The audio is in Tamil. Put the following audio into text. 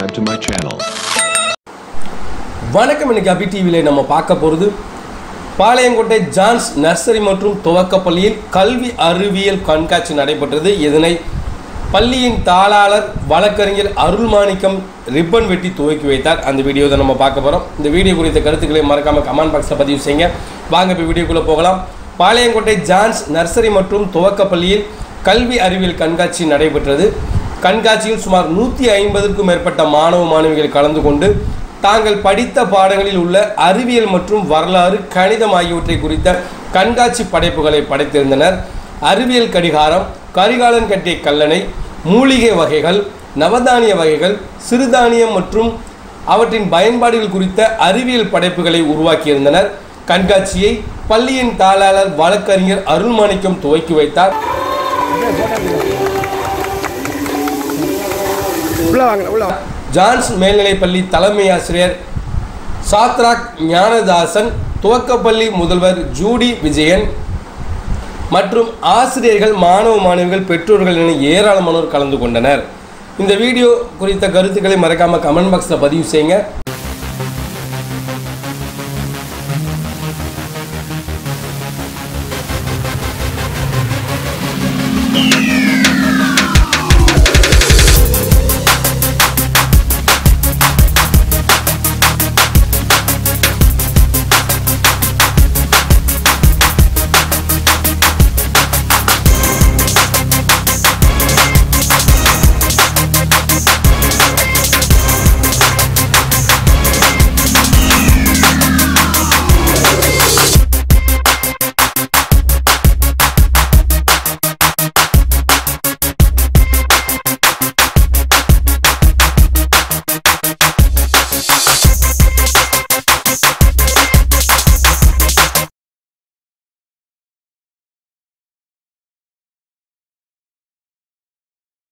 subscribe to my channel. வணக்கம் இன்னைக்கு அபி டிவியில் நம்ம பார்க்க போகிறது பாளையங்கோட்டை ஜான்ஸ் நர்சரி மற்றும் துவக்கப் பள்ளியில் கல்வி அறிவியல் கண்காட்சி நடைபெற்றது இதனை பள்ளியின் தாளாளர் வழக்கறிஞர் அருள்மாணிக்கம் ரிப்பன் வெட்டி துவக்கி வைத்தார் அந்த வீடியோ தான் நம்ம பார்க்க போகிறோம் இந்த வீடியோ குறித்த கருத்துக்களை மறக்காம கமெண்ட் பாக்ஸில் பதிவு செய்யுங்க வாங்க இப்போ வீடியோக்குள்ளே போகலாம் பாளையங்கோட்டை ஜான்ஸ் நர்சரி மற்றும் துவக்கப் பள்ளியில் கல்வி அறிவியல் கண்காட்சி நடைபெற்றது கண்காட்சியில் சுமார் நூற்றி ஐம்பதுக்கும் மேற்பட்ட மாணவ மாணவிகள் கலந்து கொண்டு தாங்கள் படித்த பாடங்களில் உள்ள அறிவியல் மற்றும் வரலாறு கணிதம் ஆகியவற்றை குறித்த கண்காட்சி படைப்புகளை படைத்திருந்தனர் அறிவியல் கடிகாரம் கரிகாலன் கட்டிய கல்லணை மூலிகை வகைகள் நவதானிய வகைகள் சிறுதானியம் மற்றும் அவற்றின் பயன்பாடுகள் குறித்த அறிவியல் படைப்புகளை உருவாக்கியிருந்தனர் கண்காட்சியை பள்ளியின் தாளாளர் வழக்கறிஞர் அருள்மாணிக்கம் துவக்கி வைத்தார் உள்ள வாங்க உள்ள வாங்க. ஜான்ஸ் மேல்நிலைப்பள்ளி தலைமை ஆசிரியர் சாத்ராக் ஞானதாசன் துவக்கப்பள்ளி முதல்வர் ஜூடி விஜயன் மற்றும் ஆசிரியர்கள் மாணவ மாணவிகள் பெற்றோர்கள் என ஏராளமானோர் கலந்து கொண்டனர் இந்த வீடியோ குறித்த கருத்துக்களை மறக்காம கமெண்ட் பாக்ஸில் பதிவு செய்யுங்க